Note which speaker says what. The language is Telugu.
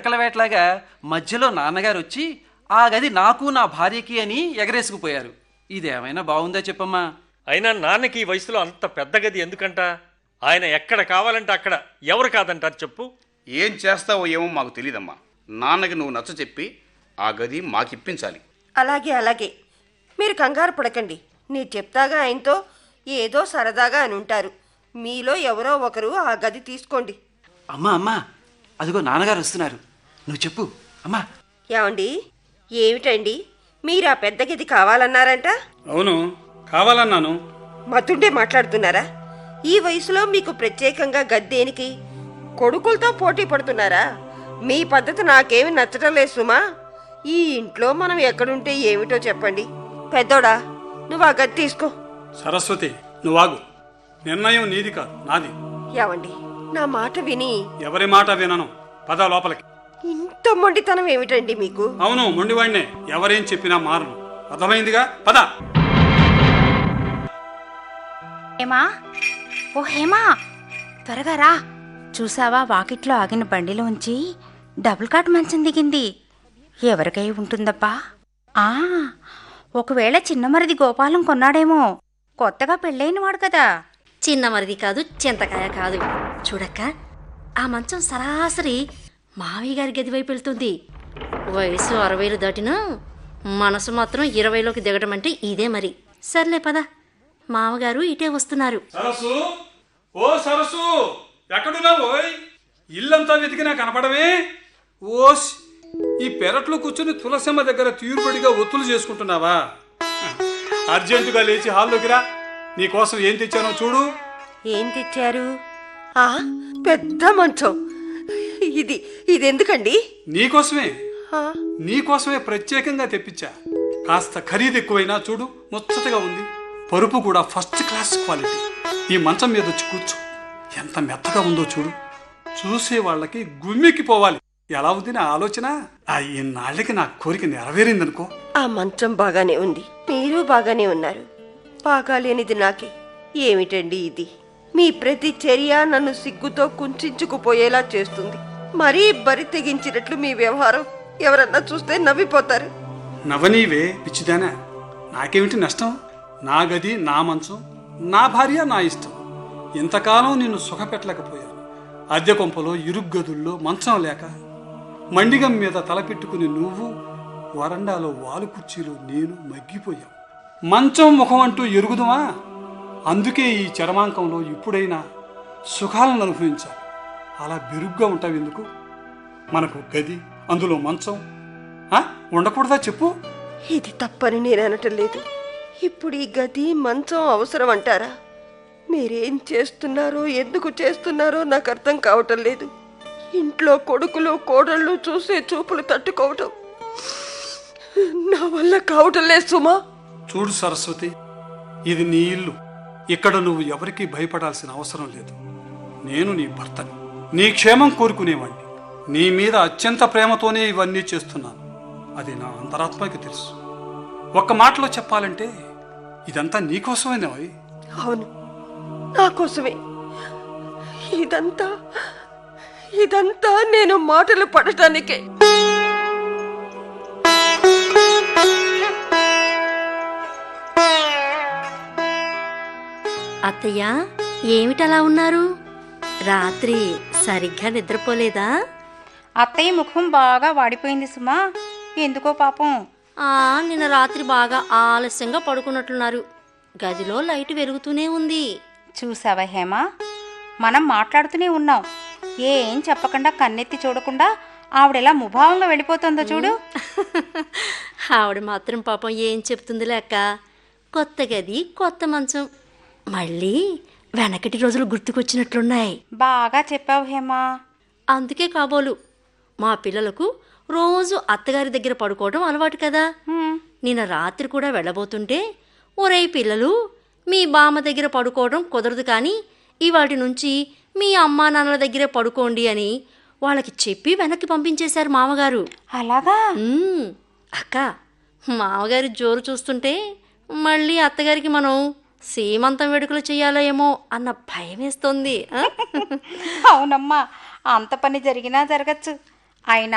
Speaker 1: కుక్కల వేటలాగా మధ్యలో నాన్నగారు వచ్చి ఆ గది నాకు నా భార్యకి అని ఎగరేసుకుపోయారు ఇదేమైనా బాగుందా చెప్పమ్మా
Speaker 2: అయినా నాన్నకి ఈ వయసులో అంత పెద్ద గది ఎందుకంట ఆయన ఎక్కడ కావాలంటే అక్కడ ఎవరు కాదంటారు చెప్పు
Speaker 3: ఏం చేస్తావో ఏమో మాకు తెలియదమ్మా నాన్నకి నువ్వు నచ్చ చెప్పి ఆ గది మాకిప్పించాలి
Speaker 4: అలాగే అలాగే మీరు కంగారు పడకండి నేను చెప్తాగా ఆయనతో ఏదో సరదాగా అని ఉంటారు మీలో ఎవరో ఒకరు ఆ గది తీసుకోండి
Speaker 1: అమ్మా అమ్మా అదిగో నాన్నగారు వస్తున్నారు నువ్వు చెప్పు అమ్మా
Speaker 4: ఏమండి ఏమిటండి మీరు ఆ పెద్ద గది కావాలన్నారంట
Speaker 5: అవును కావాలన్నాను
Speaker 4: మతుండే మాట్లాడుతున్నారా ఈ వయసులో మీకు ప్రత్యేకంగా గద్దేనికి కొడుకులతో పోటీ పడుతున్నారా మీ పద్ధతి నాకేమి నచ్చటం లేదు సుమా ఈ ఇంట్లో మనం ఎక్కడుంటే ఏమిటో చెప్పండి పెద్దోడా నువ్వు ఆ గది తీసుకో
Speaker 5: సరస్వతి నువ్వు ఆగు నిర్ణయం నీది కాదు నాది
Speaker 4: ఏమండి నా మాట విని
Speaker 5: ఎవరి మాట వినను పద లోపలికి
Speaker 4: ఇంత మొండితనం ఏమిటండి మీకు
Speaker 5: అవును మొండివాడినే ఎవరేం చెప్పినా మారను అర్థమైందిగా పద
Speaker 6: హేమా ఓ హేమా త్వరగా రా చూసావా వాకిట్లో ఆగిన బండిలోంచి డబుల్ కాట్ మంచం దిగింది ఎవరికై ఉంటుందబ్బా ఆ ఒకవేళ చిన్నమరిది గోపాలం కొన్నాడేమో కొత్తగా పెళ్ళైనవాడు కదా
Speaker 7: చిన్న మరిది కాదు చింతకాయ కాదు చూడక్క ఆ మంచం సరాసరి మావయ్య గారి గది వైపు వెళ్తుంది వయసు అరవైలు దాటినా మనసు మాత్రం ఇరవైలోకి దిగడం అంటే ఇదే మరి సర్లే పద మామగారు ఇటే వస్తున్నారు
Speaker 5: సరస్సు ఓ సరస్సు ఎక్కడున్నావు ఓయ్? ఇల్లంతా వెతికినా కనపడమే ఓస్ ఈ పెరట్లో కూర్చుని తులసమ్మ దగ్గర తీరుబడిగా ఒత్తులు చేసుకుంటున్నావా అర్జెంటుగా లేచి హాల్లోకి రా నీకోసం ఏం తెచ్చానో చూడు
Speaker 4: ఏం తెచ్చారు ఆ పెద్ద మంచం ఇది ఇది ఎందుకండి
Speaker 5: నీకోసమే
Speaker 4: ఆ,
Speaker 5: నీకోసమే ప్రత్యేకంగా తెప్పించా కాస్త ఖరీదు ఎక్కువైనా చూడు ముచ్చటగా ఉంది పరుపు కూడా ఫస్ట్ క్లాస్ క్వాలిటీ ఈ మంచం మీద వచ్చి కూర్చో ఎంత మెత్తగా ఉందో చూడు చూసే వాళ్ళకి గుమ్మిక్కిపోవాలి ఎలా ఉంది నా ఆలోచన ఆ ఇన్నాళ్ళకి నా కోరిక నెరవేరిందనుకో
Speaker 4: ఆ మంచం బాగానే ఉంది మీరు బాగానే ఉన్నారు బాగాలేనిది నాకే ఏమిటండి ఇది మీ ప్రతి చర్య నన్ను సిగ్గుతో కుంచుకుపోయేలా చేస్తుంది మరీ బరి తెగించినట్లు మీ వ్యవహారం ఎవరన్నా చూస్తే నవ్విపోతారు
Speaker 5: నవనీవే పిచ్చిదానా నాకేమిటి నష్టం నా గది నా మంచం నా భార్య నా ఇష్టం ఇంతకాలం నిన్ను సుఖపెట్టలేకపోయాను అద్దె కొంపలో ఇరుగ్గదుల్లో మంచం లేక మండిగం మీద తలపెట్టుకుని నువ్వు వరండాలో వాలు కుర్చీలో నేను మగ్గిపోయాం మంచం ముఖం అంటూ ఎరుగుదమా అందుకే ఈ చరమాంకంలో ఇప్పుడైనా సుఖాలను అనుభవించాలి అలా బెరుగ్గా ఉంటావు ఎందుకు మనకు గది అందులో మంచం ఆ? ఉండకూడదా చెప్పు
Speaker 4: ఇది తప్పని నేను అనటం లేదు ఇప్పుడు ఈ గది మంచం అవసరం అంటారా మీరేం చేస్తున్నారో ఎందుకు చేస్తున్నారో నాకు అర్థం కావటం లేదు ఇంట్లో కొడుకులు కోడళ్ళు చూసే చూపులు తట్టుకోవటం నా వల్ల కావటం లేదు సుమా
Speaker 5: చూడు సరస్వతి ఇది నీ ఇల్లు ఇక్కడ నువ్వు ఎవరికీ భయపడాల్సిన అవసరం లేదు నేను నీ భర్తని నీ క్షేమం కోరుకునేవాణ్ణి నీ మీద అత్యంత ప్రేమతోనే ఇవన్నీ చేస్తున్నాను అది నా అంతరాత్మకి తెలుసు ఒక్క మాటలో చెప్పాలంటే ఇదంతా నీకోసమేనవి
Speaker 4: అవును నా కోసమే ఇదంతా ఇదంతా నేను మాటలు పడటానికే
Speaker 7: అత్తయ్య ఏమిటలా ఉన్నారు రాత్రి సరిగ్గా నిద్రపోలేదా
Speaker 6: అత్తయ్య ముఖం బాగా వాడిపోయింది సుమా ఎందుకో పాపం
Speaker 7: ఆ నిన్న రాత్రి బాగా ఆలస్యంగా పడుకున్నట్లున్నారు గదిలో లైట్ వెలుగుతూనే ఉంది
Speaker 6: చూసావా హేమా మనం మాట్లాడుతూనే ఉన్నాం ఏం చెప్పకుండా కన్నెత్తి చూడకుండా ఆవిడెలా ముభావంగా వెళ్ళిపోతుందో చూడు
Speaker 7: ఆవిడ మాత్రం పాపం ఏం చెప్తుంది లేక కొత్త గది కొత్త మంచం మళ్ళీ వెనకటి రోజులు గుర్తుకొచ్చినట్లున్నాయి
Speaker 6: బాగా చెప్పావు హేమా
Speaker 7: అందుకే కాబోలు మా పిల్లలకు రోజు అత్తగారి దగ్గర పడుకోవడం అలవాటు కదా నిన్న రాత్రి కూడా వెళ్ళబోతుంటే ఒరే పిల్లలు మీ బామ్మ దగ్గర పడుకోవడం కుదరదు కానీ ఇవాటి నుంచి మీ అమ్మా నాన్నల దగ్గరే పడుకోండి అని వాళ్ళకి చెప్పి వెనక్కి పంపించేశారు మామగారు
Speaker 6: అలాగా
Speaker 7: మ్మ్. అక్క మామగారి జోరు చూస్తుంటే మళ్ళీ అత్తగారికి మనం సీమంతం వేడుకలు చేయాలో ఏమో అన్న భయం వేస్తుంది ఆ?
Speaker 6: అవునమ్మా అంత పని జరిగినా జరగచ్చు అయినా